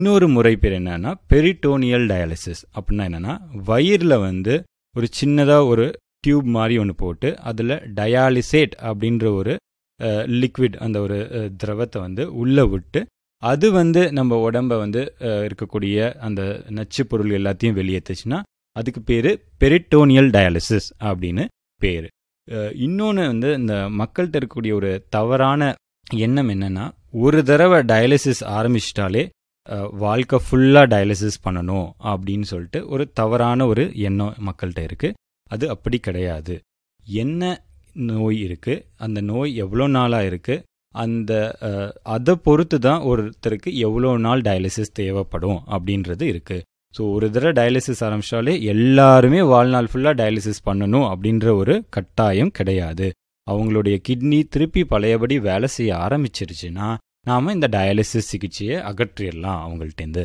இன்னொரு முறை பேர் என்னன்னா பெரிட்டோனியல் டயாலிசிஸ் அப்படின்னா என்னன்னா வயிறில் வந்து ஒரு சின்னதாக ஒரு டியூப் மாதிரி ஒன்று போட்டு அதில் டயாலிசேட் அப்படின்ற ஒரு லிக்விட் அந்த ஒரு அஹ், திரவத்தை வந்து உள்ளே விட்டு அது வந்து நம்ம உடம்ப வந்து அஹ், இருக்கக்கூடிய அந்த நச்சு பொருள் எல்லாத்தையும் வெளியேற்றுச்சுன்னா அதுக்கு பேர் பெரிட்டோனியல் டயாலிசிஸ் அப்படின்னு பேர் இன்னொன்று வந்து இந்த மக்கள்கிட்ட இருக்கக்கூடிய ஒரு தவறான எண்ணம் என்னன்னா ஒரு தடவை டயாலிசிஸ் ஆரம்பிச்சிட்டாலே அஹ், வாழ்க்கை ஃபுல்லாக டயாலிசிஸ் பண்ணணும் அப்படின்னு சொல்லிட்டு ஒரு தவறான ஒரு எண்ணம் மக்கள்கிட்ட இருக்குது அது அப்படி கிடையாது என்ன நோய் இருக்குது அந்த நோய் எவ்வளோ நாளாக இருக்குது அந்த அஹ், அதை பொறுத்து தான் ஒருத்தருக்கு எவ்வளோ நாள் டயாலிசிஸ் தேவைப்படும் அப்படின்றது இருக்குது ஸோ ஒரு தடவை டயாலிசிஸ் ஆரம்பிச்சாலே எல்லாருமே வாழ்நாள் ஃபுல்லாக டயாலிசிஸ் பண்ணணும் அப்படின்ற ஒரு கட்டாயம் கிடையாது அவங்களுடைய கிட்னி திருப்பி பழையபடி வேலை செய்ய ஆரம்பிச்சிருச்சுன்னா நாம் இந்த டயாலிசிஸ் சிகிச்சையை அகற்றிடலாம் அவங்கள்ட்டேருந்து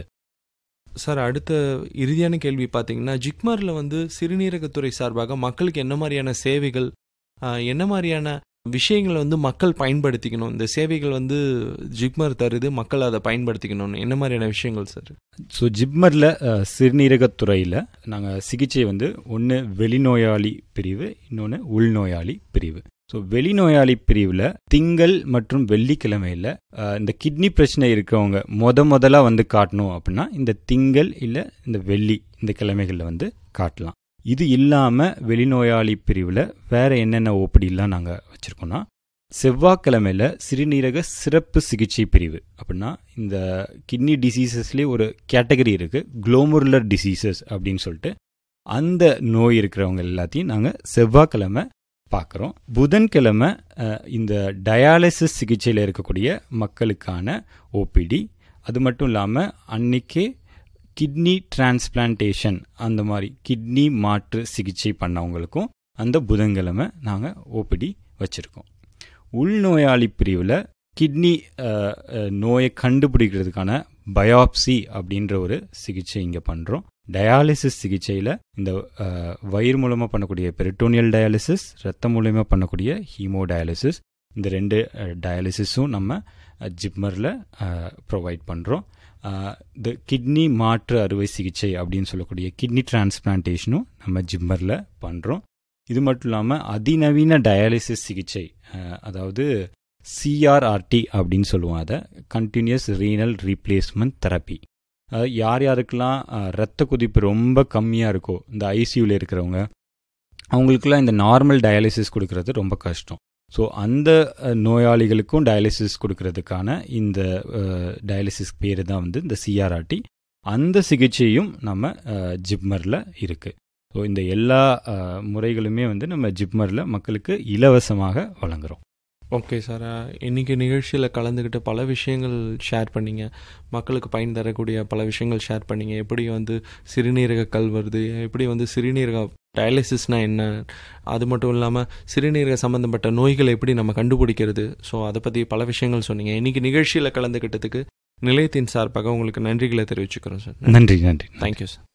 சார் அடுத்த இறுதியான கேள்வி பார்த்தீங்கன்னா ஜிக்மரில் வந்து சிறுநீரகத்துறை சார்பாக மக்களுக்கு என்ன மாதிரியான சேவைகள் ஆஹ், என்ன மாதிரியான விஷயங்களை வந்து மக்கள் பயன்படுத்திக்கணும் இந்த சேவைகள் வந்து ஜிக்மர் தருது மக்கள் அதை பயன்படுத்திக்கணும்னு என்ன மாதிரியான விஷயங்கள் சார் ஸோ ஜிப்மரில் சிறுநீரகத்துறையில் நாங்கள் சிகிச்சை வந்து ஒன்று வெளிநோயாளி பிரிவு இன்னொன்று உள்நோயாளி பிரிவு ஸோ வெளிநோயாளி பிரிவில் திங்கள் மற்றும் வெள்ளிக்கிழமையில் இந்த கிட்னி பிரச்சனை இருக்கவங்க முத முதலா வந்து காட்டணும் அப்படின்னா இந்த திங்கள் இல்லை இந்த வெள்ளி இந்த கிழமைகளில் வந்து காட்டலாம் இது இல்லாமல் வெளிநோயாளி பிரிவில் வேற என்னென்ன ஓப்படிலாம் நாங்கள் வச்சுருக்கோம்னா செவ்வாய்க்கிழமையில் சிறுநீரக சிறப்பு சிகிச்சை பிரிவு அப்படின்னா இந்த கிட்னி டிசீசஸ்லேயே ஒரு கேட்டகரி இருக்குது குளோமுருலர் டிசீசஸ் அப்படின்னு சொல்லிட்டு அந்த நோய் இருக்கிறவங்க எல்லாத்தையும் நாங்கள் செவ்வாய்க்கிழமை பார்க்குறோம் புதன்கிழமை அஹ், இந்த டயாலிசிஸ் சிகிச்சையில் இருக்கக்கூடிய மக்களுக்கான ஓபிடி அது மட்டும் இல்லாமல் அன்னைக்கே கிட்னி டிரான்ஸ்பிளான்டேஷன் அந்த மாதிரி கிட்னி மாற்று சிகிச்சை பண்ணவங்களுக்கும் அந்த புதன்கிழமை நாங்கள் ஓபிடி வச்சுருக்கோம் உள்நோயாளி பிரிவில் கிட்னி அஹ், அஹ், நோயை கண்டுபிடிக்கிறதுக்கான பயாப்சி அப்படின்ற ஒரு சிகிச்சை இங்கே பண்ணுறோம் டயாலிசிஸ் சிகிச்சையில் இந்த அஹ், வயிறு மூலமாக பண்ணக்கூடிய பெரிட்டோனியல் டயாலிசிஸ் ரத்தம் மூலமாக பண்ணக்கூடிய ஹீமோ டயாலிசிஸ் இந்த ரெண்டு டயாலிசிஸும் நம்ம ஜிப்மரில் ப்ரொவைட் பண்ணுறோம் இந்த கிட்னி மாற்று அறுவை சிகிச்சை அப்படின்னு சொல்லக்கூடிய கிட்னி டிரான்ஸ்பிளான்டேஷனும் நம்ம ஜிம்மரில் பண்ணுறோம் இது மட்டும் இல்லாமல் அதிநவீன டயாலிசிஸ் சிகிச்சை அஹ், அதாவது சிஆர்ஆர்டி அப்படின்னு சொல்லுவோம் அதை கண்டினியூஸ் ரீனல் ரீப்ளேஸ்மெண்ட் தெரப்பி அதாவது யார் யாருக்கெல்லாம் அஹ், ரத்த கொதிப்பு ரொம்ப கம்மியாக இருக்கோ இந்த ஐசியூவில் இருக்கிறவங்க அவங்களுக்குலாம் இந்த நார்மல் டயாலிசிஸ் கொடுக்கறது ரொம்ப கஷ்டம் ஸோ அந்த அஹ், நோயாளிகளுக்கும் டயாலிசிஸ் கொடுக்கறதுக்கான இந்த டயாலிசிஸ் பேர் தான் வந்து இந்த சிஆர்ஆர்டி அந்த சிகிச்சையும் நம்ம ஜிப்மரில் இருக்குது ஸோ இந்த எல்லா அஹ், முறைகளுமே வந்து நம்ம ஜிப்மரில் மக்களுக்கு இலவசமாக வழங்குறோம் ஓகே சார் இன்னைக்கு நிகழ்ச்சியில் கலந்துக்கிட்டு பல விஷயங்கள் ஷேர் பண்ணீங்க மக்களுக்கு பயன் தரக்கூடிய பல விஷயங்கள் ஷேர் பண்ணீங்க எப்படி வந்து சிறுநீரக கல் வருது எப்படி வந்து சிறுநீரக டயாலிசிஸ்னா என்ன அது மட்டும் இல்லாமல் சிறுநீரக சம்மந்தப்பட்ட நோய்களை எப்படி நம்ம கண்டுபிடிக்கிறது ஸோ அதை பற்றி பல விஷயங்கள் சொன்னீங்க இன்னைக்கு நிகழ்ச்சியில் கலந்துக்கிட்டதுக்கு நிலையத்தின் சார்பாக உங்களுக்கு நன்றிகளை தெரிவிச்சுக்கிறோம் சார் நன்றி நன்றி தேங்க்யூ சார்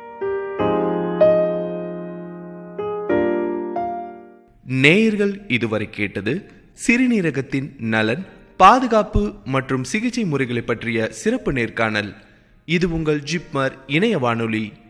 நேயர்கள் இதுவரை கேட்டது சிறுநீரகத்தின் நலன் பாதுகாப்பு மற்றும் சிகிச்சை முறைகளை பற்றிய சிறப்பு நேர்காணல் இது உங்கள் ஜிப்மர் இணைய வானொலி